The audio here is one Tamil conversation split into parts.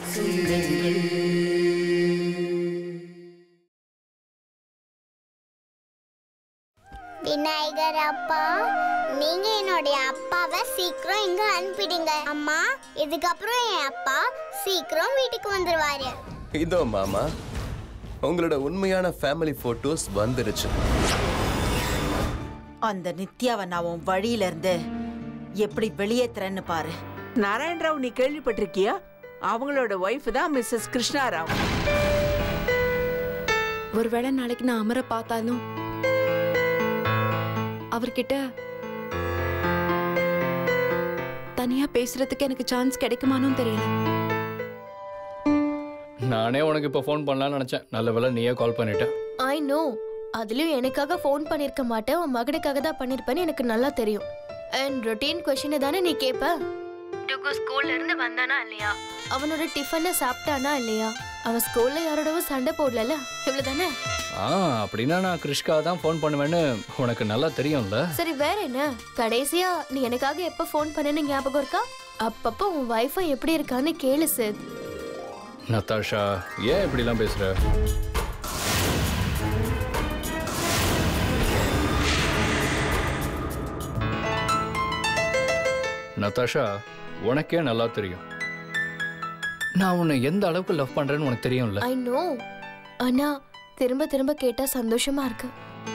சொந்தங்கள் விநாயகர் அப்பா நீங்க என்னுடைய அப்பாவை சீக்கிரம் இங்க அனுப்பிடுங்க அம்மா இதுக்கப்புறம் என் அப்பா சீக்கிரம் வீட்டுக்கு வந்துருவாரு இதோ மாமா உங்களோட உண்மையான ஃபேமிலி போட்டோஸ் வந்துருச்சு அந்த நித்யாவை நான் உன் வழியில இருந்து எப்படி வெளியேத்துறேன்னு பாரு நாராயண ராவ் நீ கேள்விப்பட்டிருக்கியா அவங்களோட ஒய்ஃப் தான் மிஸ்ஸஸ் கிருஷ்ணாராவ் ஒருவேளை நாளைக்கு நான் அமர பார்த்தாலும் அவர்கிட்ட தனியா பேசுறதுக்கு எனக்கு சான்ஸ் கிடைக்குமானும் தெரியல நானே உனக்கு இப்போ ஃபோன் பண்ணலாம்னு நினச்சேன் நல்ல வேளை நீயே கால் பண்ணிட்ட ஐ நோ அதுலயும் எனக்காக ஃபோன் பண்ணிருக்க மாட்டேன் உன் மகனுக்காக தான் பண்ணிருப்பேன்னு எனக்கு நல்லா தெரியும் அண்ட் ரொட்டீன் கொஷினை தானே நீ கேட்ப டுகு ஸ்கூல்ல இருந்து வந்தானா இல்லையா அவனோட டிஃபனை சாப்பிட்டானா இல்லையா அவன் ஸ்கூல்ல யாரோடவும் சண்டை போடல இவ்வளவுதானே ஆ அப்படின்னா நான் கிருஷ்காக தான் ஃபோன் பண்ணுவேன்னு உனக்கு நல்லா தெரியும்ல சரி வேற என்ன கடைசியா நீ எனக்காக எப்ப ஃபோன் பண்ணேன்னு ஞாபகம் இருக்கா அப்பப்போ உன் வைஃபை எப்படி இருக்கான்னு கேளு சார் நத்தாஷா ஏன் இப்படிலாம் பேசுற நத்தாஷா உனக்கே நல்லா தெரியும் நான் உன்னை எந்த அளவுக்கு லவ் பண்றேன்னு உனக்கு தெரியும்ல ஐ நோ ஆனா திரும்ப திரும்ப கேட்டா சந்தோஷமா இருக்கு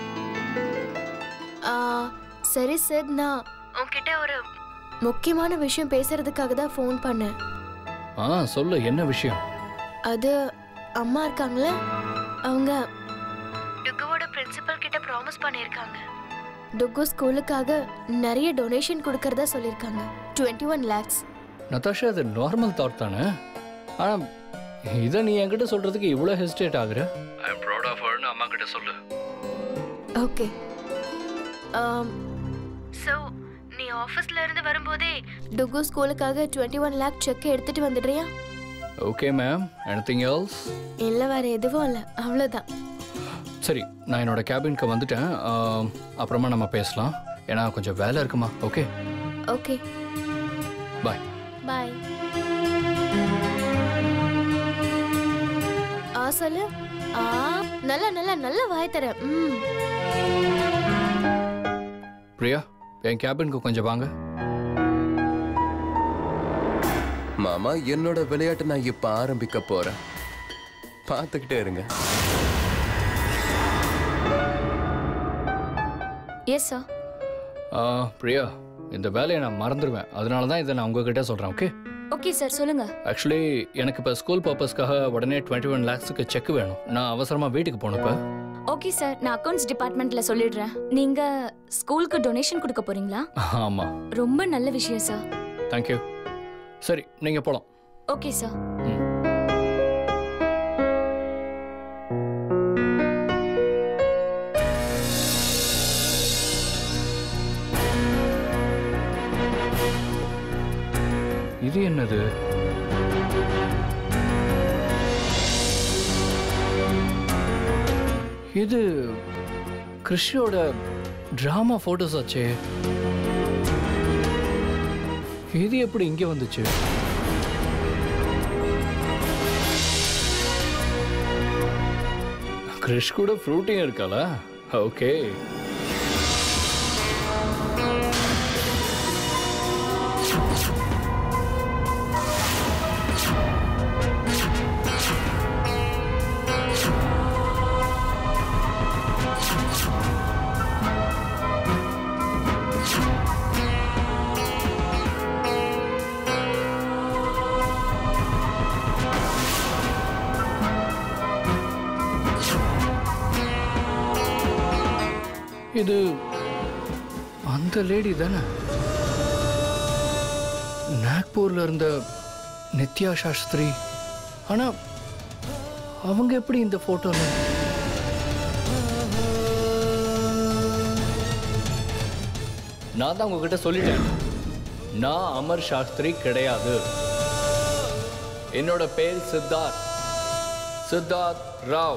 ஆ, சரி சார் நான் உன்கிட்ட ஒரு முக்கியமான விஷயம் பேசுறதுக்காக தான் ஃபோன் பண்ணேன் ஆ சொல்லு என்ன விஷயம் அது அம்மா இருக்காங்களே அவங்க டுக்குவோட பிரின்சிபல் கிட்ட ப்ராமிஸ் பண்ணியிருக்காங்க டுக்கு ஸ்கூலுக்காக நிறைய டொனேஷன் கொடுக்கறதா சொல்லியிருக்காங்க டுவெண்ட்டி ஒன் லேக்ஸ் நத்தாஷா அது நார்மல் தாட் தானே ஆனா இதை நீ என்கிட்ட சொல்றதுக்கு இவ்வளோ ஹெசிடேட் ஆகுற ஐ எம் ப்ரௌட் ஆஃப் ஹர்னு அம்மா கிட்ட சொல்லு ஓகே ஸோ நீ ஆஃபீஸ்ல இருந்து வரும்போதே டுகு ஸ்கூலுக்காக டுவெண்ட்டி ஒன் லேக் செக் எடுத்துட்டு வந்துடுறியா ஓகே மேம் எனிதிங் எல்ஸ் இல்லை வேற எதுவும் இல்லை அவ்வளோதான் சரி நான் என்னோட கேபினுக்கு வந்துட்டேன் ஆம், அப்புறமா நம்ம பேசலாம் ஏன்னா கொஞ்சம் வேலை இருக்குமா ஓகே ஓகே பாய் பாய் ஆ சொல்லு ஆ நல்ல நல்ல நல்ல வாய் தரேன் ம் பிரியா என் கேபினுக்கு கொஞ்சம் வாங்க மாமா என்னோட விளையாட்டு நான் இப்ப ஆரம்பிக்க போறேன் பார்த்துக்கிட்டே இருங்க எஸ் சார் ஆ, பிரியா இந்த வேலையை நான் மறந்துடுவேன் அதனால தான் இதை நான் உங்ககிட்ட சொல்கிறேன் ஓகே ஓகே சார் சொல்லுங்க ஆக்சுவலி எனக்கு இப்போ ஸ்கூல் பர்பஸ்க்காக உடனே டுவெண்ட்டி ஒன் லேக்ஸுக்கு செக் வேணும் நான் அவசரமாக வீட்டுக்கு போகணும் இப்போ ஓகே சார் நான் அக்கவுண்ட்ஸ் டிபார்ட்மெண்ட்ல சொல்லிடுறேன் நீங்க ஸ்கூலுக்கு டொனேஷன் கொடுக்க போறீங்களா ஆமாம் ரொம்ப நல்ல விஷயம் சார் தேங்க்யூ சரி நீங்கள் போகலாம் ஓகே சார் இது என்னது இது கிறிஷோட டிராமா ஃபோட்டோஸ் ஆச்சே இது எப்படி இங்கே வந்துச்சு கிறிஷ் கூட ஃப்ரூட்டியும் இருக்காளா ஓகே இது அந்த லேடி தானே நாக்பூர்ல இருந்த நித்யா சாஸ்திரி ஆனா அவங்க எப்படி இந்த போட்டோல நான் தான் உங்ககிட்ட சொல்லிட்டேன் நான் அமர் சாஸ்திரி கிடையாது என்னோட பேர் சித்தார்த் சித்தார்த் ராவ்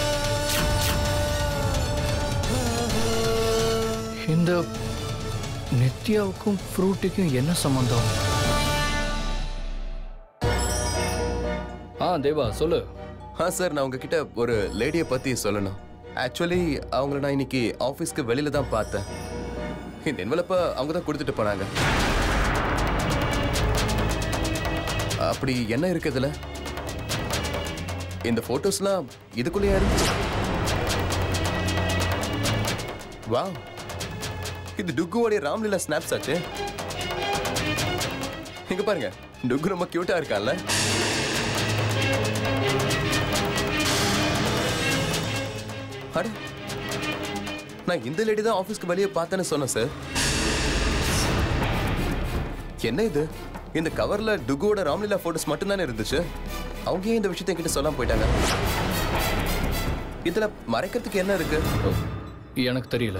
இந்த நித்யாவுக்கும் ஃப்ரூட்டிக்கும் என்ன சம்பந்தம் ஆ தேவா சொல்லு ஆ சார் நான் உங்ககிட்ட ஒரு லேடியை பத்தி சொல்லணும் ஆக்சுவலி அவங்கள நான் இன்னைக்கு ஆஃபீஸ்க்கு வெளியில தான் பார்த்தேன் இந்த என்வலப்ப அவங்க தான் கொடுத்துட்டு போனாங்க அப்படி என்ன இருக்கு இதுல இந்த போட்டோஸ்லாம் இதுக்குள்ளேயா இருந்துச்சு வா இது டுக்குவோடைய ராம்லீலா ஸ்னாப்ஸ் ஆச்சு இங்க பாருங்க டுக்கு ரொம்ப கியூட்டா இருக்கான்ல அட நான் இந்த லேடி தான் ஆஃபீஸ்க்கு வெளியே பார்த்தேன்னு சொன்னேன் சார் என்ன இது இந்த கவர்ல டுகுவோட ராம்லீலா போட்டோஸ் மட்டும்தானே இருந்துச்சு அவங்க ஏன் இந்த விஷயத்தை என்கிட்ட சொல்லாம போயிட்டாங்க இதுல மறைக்கிறதுக்கு என்ன இருக்கு ஓ, எனக்கு தெரியல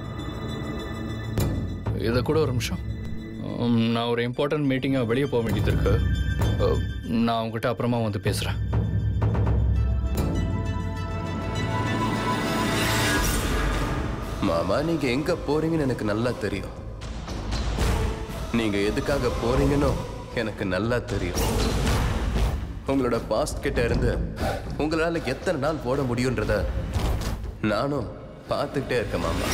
இதை கூட ஒரு நிமிஷம் உம், நான் ஒரு இம்பார்ட்டன்ட் மீட்டிங்காக வெளியே போக வேண்டியது இருக்கு ஓ, நான் உங்ககிட்ட அப்புறமா வந்து பேசுகிறேன் மாமா நீங்க எங்க போறீங்கன்னு எனக்கு நல்லா தெரியும் நீங்க எதுக்காக போறீங்கன்னு எனக்கு நல்லா தெரியும் உங்களோட பாஸ்ட் கிட்ட இருந்து உங்களால எத்தனை நாள் போட முடியுன்றத நானும் பார்த்துக்கிட்டே இருக்கேன் மாமா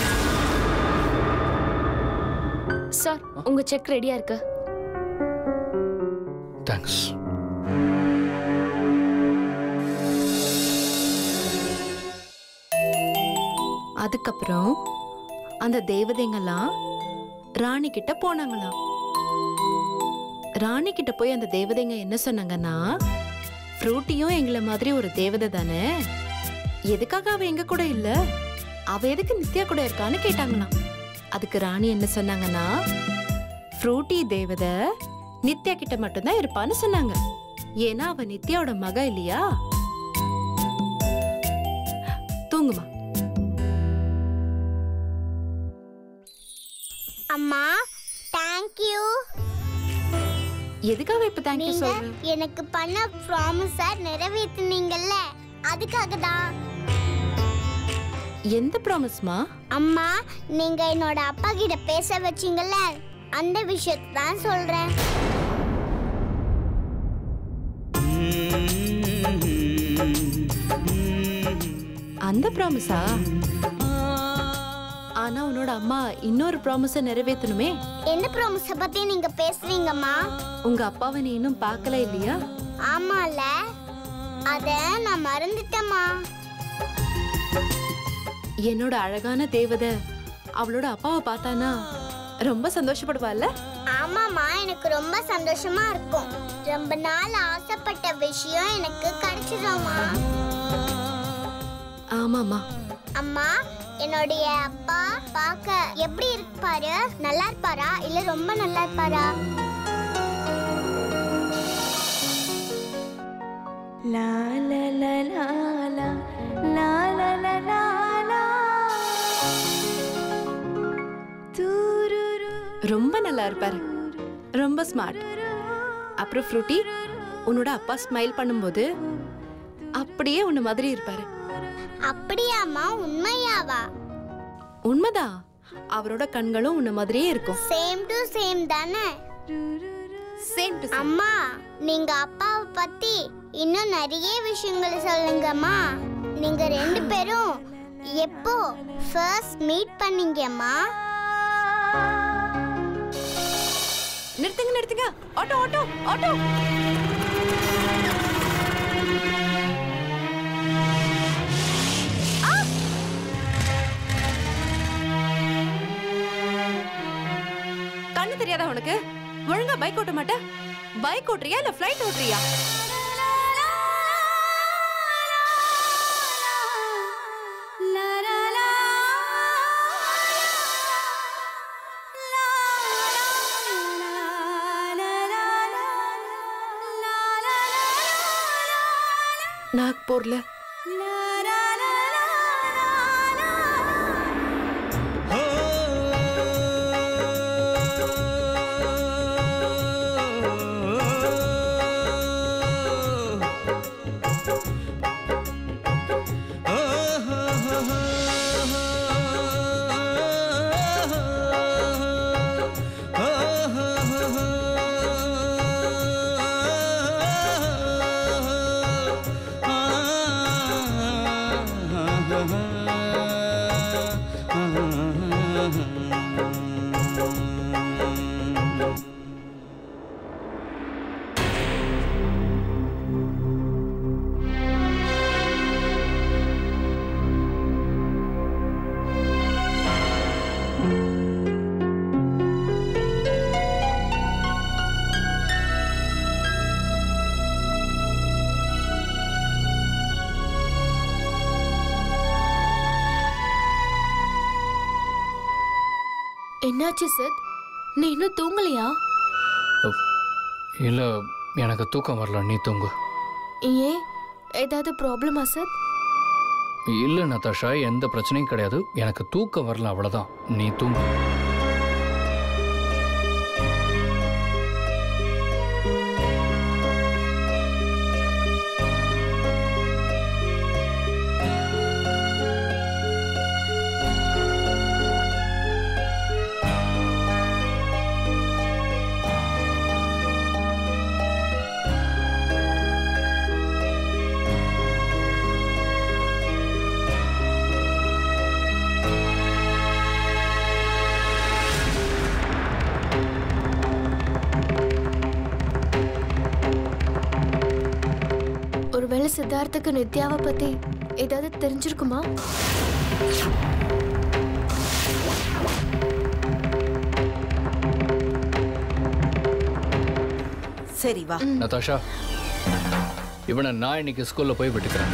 சார் உங்க செக் ரெடியா இருக்கு தேங்க்ஸ் அதுக்கப்புறம் அந்த தேவதைங்கெல்லாம் ராணி கிட்ட போனாங்களாம் ராணி கிட்ட போய் அந்த தேவதைங்க என்ன சொன்னாங்கன்னா ஃப்ரூட்டியும் எங்களை மாதிரி ஒரு தேவதை தானே எதுக்காக அவ எங்க கூட இல்ல அவ எதுக்கு நித்யா கூட இருக்கான்னு கேட்டாங்களாம் அதுக்கு ராணி என்ன சொன்னாங்கன்னா ஃப்ரூட்டி தேவதை நித்யா கிட்ட மட்டும்தான் இருப்பான்னு சொன்னாங்க ஏன்னா அவ நித்யாவோட மக இல்லையா தூங்குமா அம்மா தேங்க்யூ எதுக்காக இப்ப தேங்க்யூ நீங்க சொல்ற எனக்கு பண்ண ப்ராமிஸ நிறைவேத்துனீங்கல்ல அதுக்காக தான் எந்த ப்ராமிஸ்மா அம்மா நீங்க என்னோட அப்பா கிட்ட பேச வச்சீங்கல்ல அந்த விஷயத்தை தான் சொல்றேன் அந்த ப்ராமிஸா ஆனா உன்னோட அம்மா இன்னொரு ப்ராமிஸ நிறைவேத்தணுமே என்ன ப்ராமிஸ பத்தி நீங்க பேசுறீங்கம்மா உங்க அப்பாவை நீ இன்னும் பார்க்கல இல்லையா ஆமால அத நான் மறந்துட்டேம்மா என்னோட அழகான தேவதை அவளோட அப்பாவை பார்த்தானா ரொம்ப சந்தோஷப்படுவாள்ல ஆமாம்மா எனக்கு ரொம்ப சந்தோஷமா இருக்கும் ரொம்ப நாள் ஆசைப்பட்ட விஷயம் எனக்கு கிடைச்சிடும்மா ஆமாமா அம்மா என்னுடைய அப்பா பார்க்க எப்படி இருப்பாரு நல்லா இருப்பாரா இல்ல ரொம்ப நல்லா இருப்பாரா ரொம்ப நல்லா இருப்பாரு ரொம்ப ஸ்மார்ட் அப்புறம் ஃப்ரூட்டி உன்னோட அப்பா ஸ்மைல் பண்ணும்போது அப்படியே உன்ன மாதிரி இருப்பாரு அப்படியாம்மா உண்மையாவா உண்மைதான் அவரோட கண்களும் உன்ன மாதிரியே இருக்கும் சேம் டு சேம் தானே சேம் டு அம்மா நீங்க அப்பாவை பத்தி இன்னும் நிறைய விஷயங்கள் சொல்லுங்கம்மா நீங்க ரெண்டு பேரும் எப்போ ஃபர்ஸ்ட் மீட் பண்ணீங்கம்மா நிறுத்துங்க நிறுத்துங்க ஆட்டோ ஆட்டோ ஆட்டோ ஆ! கண்ணு தெரியாதா உனக்கு ஒழுங்கா பைக் ஓட்ட மாட்ட பைக் ஓட்டுறியா இல்ல ஃப்ளைட் ஓட்டுறியா நாக்பூர்ல என்னாச்சு சார் நீ இன்னும் தூங்கலையா இல்லை எனக்கு தூக்கம் வரல நீ தூங்கு ஏன் ஏதாவது ப்ராப்ளமா சார் இல்லை நதாஷா எந்த பிரச்சனையும் கிடையாது எனக்கு தூக்கம் வரல அவ்வளோதான் நீ தூங்கு ஒருவேளை சித்தார்த்துக்கு நித்யாவை பத்தி ஏதாவது தெரிஞ்சிருக்குமா சரி வா நதாஷா இவனை நான் இன்னைக்கு ஸ்கூலில் போய் விட்டுக்கிறேன்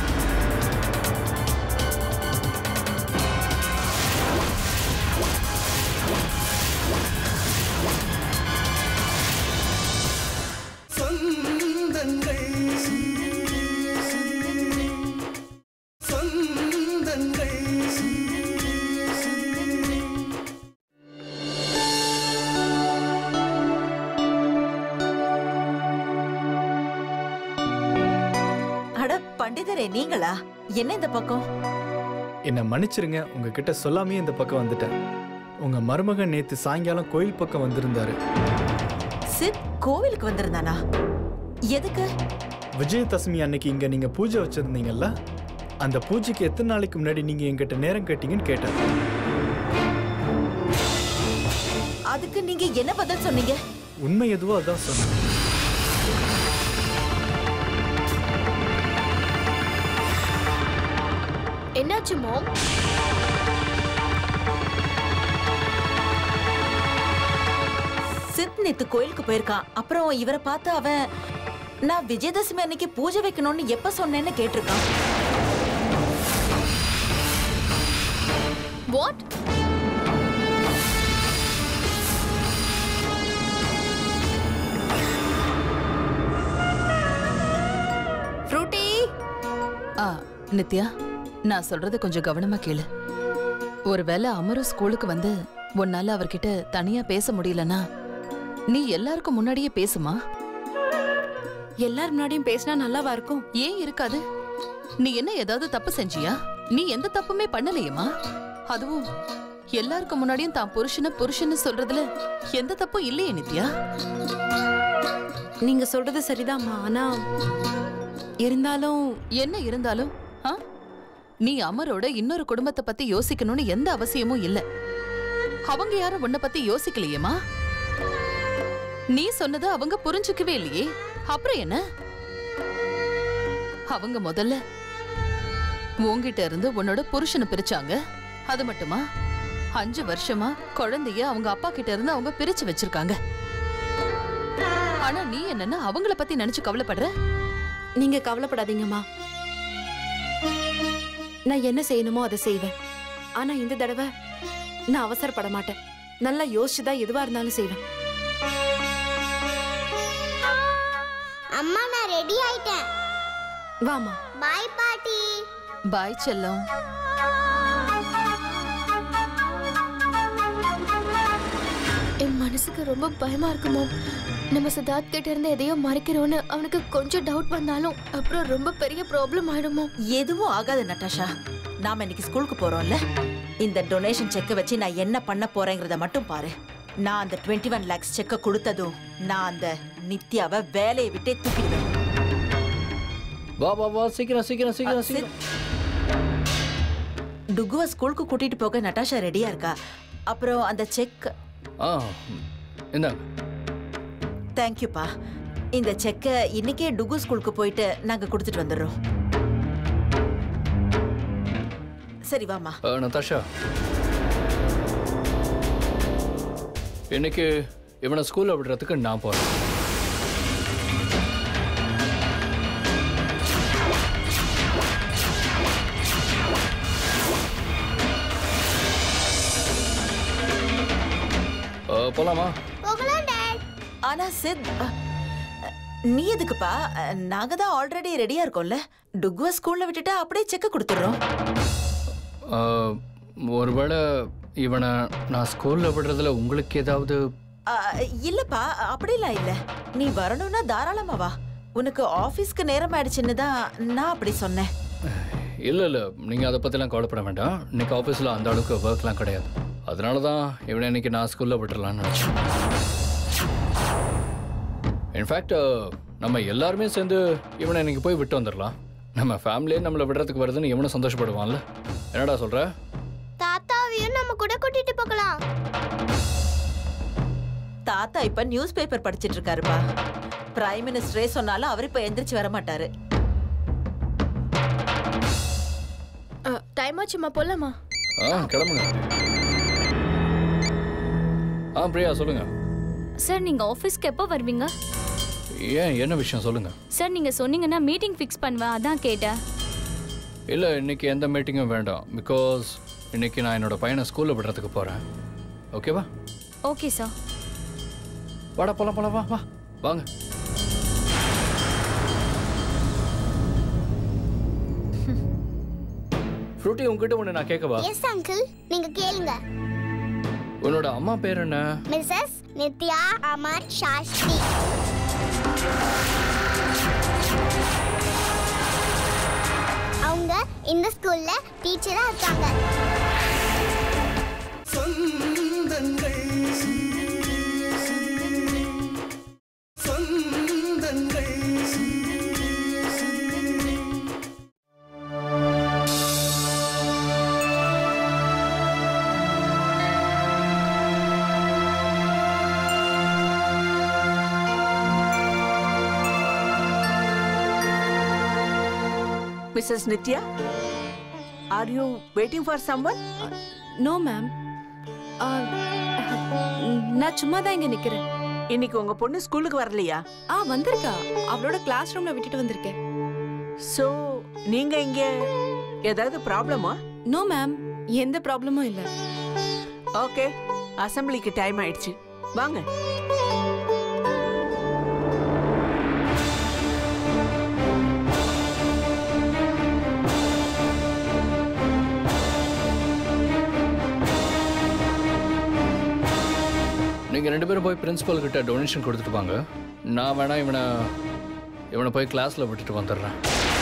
அட பண்டிதரே நீங்களா என்ன இந்த பக்கம் என்னை மன்னிச்சிருங்க உங்ககிட்ட சொல்லாமே இந்த பக்கம் வந்துட்டேன் உங்க மருமகன் நேத்து சாயங்காலம் கோயில் பக்கம் வந்திருந்தாரு சித் கோவிலுக்கு வந்திருந்தானா எதுக்கு விஜயதசமி அன்னைக்கு இங்க நீங்க பூஜை வச்சிருந்தீங்கல்ல அந்த பூஜைக்கு எத்தனை நாளைக்கு முன்னாடி நீங்க என்கிட்ட நேரம் கேட்டீங்கன்னு கேட்டேன் அதுக்கு நீங்க என்ன பதில் சொன்னீங்க உண்மை எதுவோ அதான் சொன்னேன் என்னாச்சு மாம் சித் நேத்து கோயிலுக்கு போயிருக்கான் அப்புறம் இவரை பார்த்து அவன் நான் விஜயதசமி அன்னைக்கு பூஜை வைக்கணும்னு எப்ப சொன்னேன்னு கேட்டிருக்கான் வாட் ஃப்ரூட்டி ஆ நித்யா நான் சொல்றத கொஞ்சம் கவனமா கேளு ஒருவேளை அமரு ஸ்கூலுக்கு வந்து உன்னால அவர்கிட்ட தனியா பேச முடியலனா நீ எல்லாருக்கும் முன்னாடியே பேசுமா எல்லார் முன்னாடியும் பேசினா நல்லாவா இருக்கும் ஏன் இருக்காது நீ என்ன ஏதாவது தப்பு செஞ்சியா நீ எந்த தப்புமே பண்ணலையேம்மா அதுவும் எல்லாருக்கும் முன்னாடியும் தான் புருஷன புருஷன்னு சொல்றதுல எந்த தப்பும் இல்லையே நித்யா நீங்க சொல்றது சரிதாம்மா ஆனா இருந்தாலும் என்ன இருந்தாலும் ஆ? நீ அமரோட இன்னொரு குடும்பத்தை பத்தி யோசிக்கணும்னு எந்த அவசியமும் இல்ல அவங்க யாரும் உன்னை பத்தி யோசிக்கலையேமா நீ சொன்னதை அவங்க புரிஞ்சுக்கவே இல்லையே அப்புறம் என்ன அவங்க முதல்ல உன்கிட்ட இருந்து உன்னோட புருஷனை பிரிச்சாங்க அது மட்டுமா அஞ்சு வருஷமா குழந்தைய அவங்க அப்பா கிட்ட இருந்து அவங்க பிரிச்சு வச்சிருக்காங்க ஆனா நீ என்னன்னா அவங்கள பத்தி நினைச்சு கவலைப்படுற நீங்க கவலைப்படாதீங்கம்மா நான் என்ன செய்யணுமோ அதை செய்வேன் ஆனா இந்த தடவை நான் அவசரப்பட மாட்டேன் நல்லா யோசிச்சுதான் எதுவா இருந்தாலும் செய்வேன் அம்மா நான் ரெடி ஆயிட்டேன் வாமா பாய் பாட்டி பாய் செல்லம் என் மனசுக்கு ரொம்ப பயமா இருக்கு மாம் நம்ம சித்தார்த் கிட்ட இருந்து எதையோ மறைக்கிறோன்னு அவனுக்கு கொஞ்சம் டவுட் வந்தாலும் அப்புறம் ரொம்ப பெரிய ப்ராப்ளம் ஆயிடுமோ எதுவும் ஆகாது நட்டாஷா நாம இன்னைக்கு ஸ்கூலுக்கு போறோம்ல இந்த டொனேஷன் செக்கை வச்சு நான் என்ன பண்ண போறேங்கிறத மட்டும் பாரு நான் அந்த டுவெண்ட்டி ஒன் லேக்ஸ் செக்கை கொடுத்ததும் நான் அந்த நித்யாவை வேலையை விட்டே தூக்கிடுவேன் வா வா வா சீக்கிரம் சீக்கிரம் சீக்கிரம் சித், சீக்கிரம் டுகுவை ஸ்கூலுக்கு கூட்டிட்டு போக நட்டாஷா ரெடியா இருக்கா அப்புறம் அந்த செக் ஆ இந்தாங்க தேங்க்யூப்பா இந்த செக்கை இன்னைக்கே டுகு ஸ்கூலுக்கு போயிட்டு நாங்க கொடுத்துட்டு வந்துடுறோம் சரி வாமா ஆ, நதாஷா இன்னைக்கு இவனை ஸ்கூலில் விடுறதுக்கு நான் போகிறேன் போலாமா போகலாம் டாட் ஆனா சித் அ, அ, நீ எதுக்குப்பா அ, நாங்க தான் ஆல்ரெடி ரெடியா இருக்கோம்ல டுக்வா ஸ்கூல்ல விட்டுட்டு அப்படியே செக் கொடுத்துறோம் அஹ், ஒருவேளை இவனை நான் ஸ்கூலில் விடுறதுல உங்களுக்கு ஏதாவது அ, இல்லப்பா அப்படிலாம் இல்ல நீ வரணும்னா தாராளமா வா உனக்கு ஆபீஸ்க்கு நேரம் ஆயிடுச்சுன்னு தான் நான் அப்படி சொன்னேன் இல்லை இல்லை நீங்கள் அதை பற்றிலாம் கவலைப்பட வேண்டாம் இன்னைக்கு ஆஃபீஸில் அந்த அளவுக்கு ஒர்க்லாம் கிடையாது அதனால தான் இவனை இன்னைக்கு நான் ஸ்கூலில் விட்டுறலான்னு நினச்சேன் இன்ஃபேக்ட் நம்ம எல்லாருமே சேர்ந்து இவனை இன்னைக்கு போய் விட்டு வந்துடலாம் நம்ம ஃபேமிலியே நம்மளை விடுறதுக்கு வருதுன்னு இவனும் சந்தோஷப்படுவான்ல என்னடா சொல்கிற தாத்தாவையும் நம்ம கூட கூட்டிட்டு போகலாம் தாத்தா இப்ப நியூஸ் பேப்பர் படிச்சிட்டு இருக்காருப்பா பிரைம் மினிஸ்டரே சொன்னாலும் அவர் இப்ப எந்திரிச்சு வர மாட்டாரு டைம் ஆச்சுமா போலாமா ஆ கிளம்புங்க ஆ பிரியா சொல்லுங்கள் சார் நீங்க ஆஃபீஸ்க்கு எப்போ வருவீங்க ஏன் என்ன விஷயம் சொல்லுங்கள் சார் நீங்க சொன்னீங்கன்னா மீட்டிங் ஃபிக்ஸ் பண்ணுவேன் அதான் கேட்டேன் இல்லை இன்னைக்கு எந்த மீட்டிங்கும் வேண்டாம் பிகாஸ் இன்னைக்கு நான் என்னோட பையனை ஸ்கூலில் விடுறதுக்கு போகிறேன் ஓகேவா ஓகே சார் வாடா போலாம் போலாம் வா வா வாங்க ஃப்ரூட்டி உங்ககிட்ட ஒன்று நான் கேட்கவா எஸ் அங்கிள் நீங்க கேளுங்க உன்னோட அம்மா பேர் என்ன மிஸ்ஸஸ் நித்யா அமர் சாஸ்திரி அவங்க இந்த ஸ்கூல்ல டீச்சரா இருக்காங்க Mrs Nithya are you waiting for someone no ma'am நான் சும்மா தான் இங்க நிக்கிறேன் இன்னைக்கு உங்க பொண்ணு ஸ்கூலுக்கு வரலையா ஆ வந்திருக்கா அவளோட கிளாஸ் ரூம்ல விட்டுட்டு வந்திருக்கேன் சோ நீங்க இங்க ஏதாவது ப்ராப்ளமா நோ மேம் எந்த ப்ராப்ளமும் இல்லை ஓகே அசம்பிளிக்கு டைம் ஆயிடுச்சு வாங்க நீங்கள் ரெண்டு பேரும் போய் பிரின்சிபல் கிட்ட டொனேஷன் கொடுத்துட்டு வாங்க நான் வேணா இவனை இவனை போய் கிளாஸில் விட்டுட்டு வந்துடுறேன்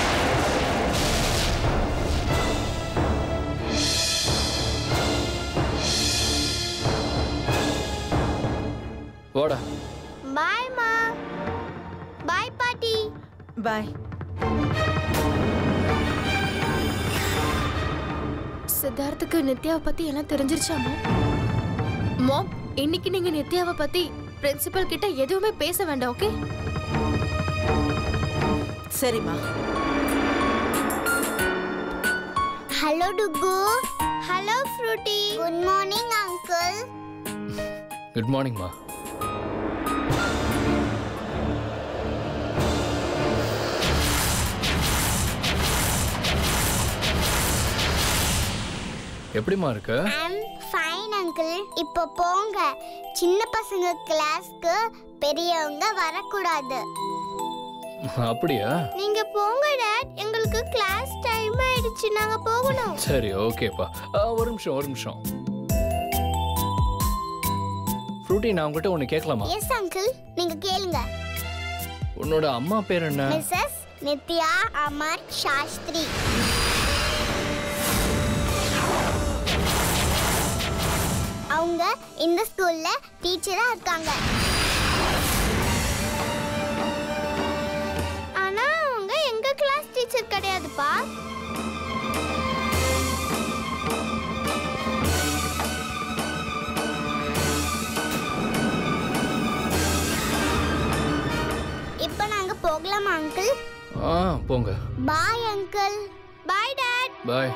வாடா பாய் மா பாய் பாட்டி பாய் சித்தார்த்துக்கு நித்யாவை பத்தி எல்லாம் தெரிஞ்சிருச்சாமா மாம் இன்னைக்கு நீங்க நித்யாவை பத்தி பிரின்சிபல் கிட்ட எதுவுமே பேச வேண்டாம் ஓகே சரிம்மா ஹலோ டுகு hello Frooti good morning uncle good மார்னிங்மா எப்படிம்மா இருக்க ஐம் ஃபைன் அங்கிள் இப்போ போங்க சின்ன பசங்க கிளாஸ்க்கு பெரியவங்க வரக்கூடாது அப்படியா நீங்க போங்க டாட் எங்களுக்கு கிளாஸ் டைம் ஆயிடுச்சு நாங்க போகணும் சரி ஓகேப்பா ஆ, ஒரு நிமிஷம் ஒரு நிமிஷம் ஃப்ரூட்டி நான் உங்ககிட்ட ஒன்று கேட்கலாமா எஸ் அங்கிள் நீங்க கேளுங்க உன்னோட அம்மா பேர் என்ன மிஸ்ஸஸ் நித்யா அமர் சாஸ்திரி அவங்க இந்த ஸ்கூல்ல டீச்சரா இருக்காங்க ஆனா அவங்க எங்க கிளாஸ் டீச்சர் கிடையாதுப்பா இப்போ நாங்க போகலாமா அங்கிள் ஆ போங்க bye uncle bye dad bye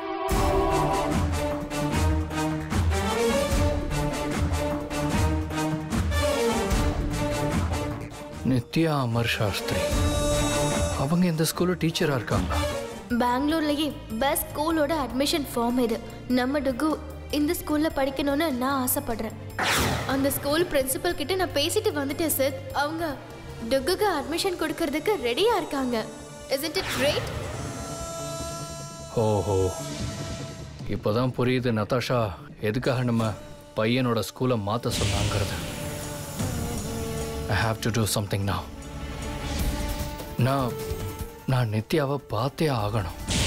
Nithya Amar Shastri அவங்க இந்த ஸ்கூலில் டீச்சராக இருக்காங்களா பெங்களூர்லயே பெஸ்ட் ஸ்கூலோட அட்மிஷன் ஃபார்ம் இது நம்ம டுகு இந்த ஸ்கூல்ல படிக்கணும்னு நான் ஆசைப்படுறேன் அந்த ஸ்கூல் பிரின்சிபல் கிட்ட நான் பேசிட்டு வந்துட்டேன் சார் அவங்க டுக்குக்கு அட்மிஷன் கொடுக்கறதுக்கு ரெடியா இருக்காங்க isn't it great ஓஹோ இப்போதான் புரியுது நதாஷா எதுக்காக நம்ம பையனோட ஸ்கூலை மாற்ற சொன்னாங்கிறது I have to do something நான் நான் நான் நித்யாவை பார்த்தே ஆகணும்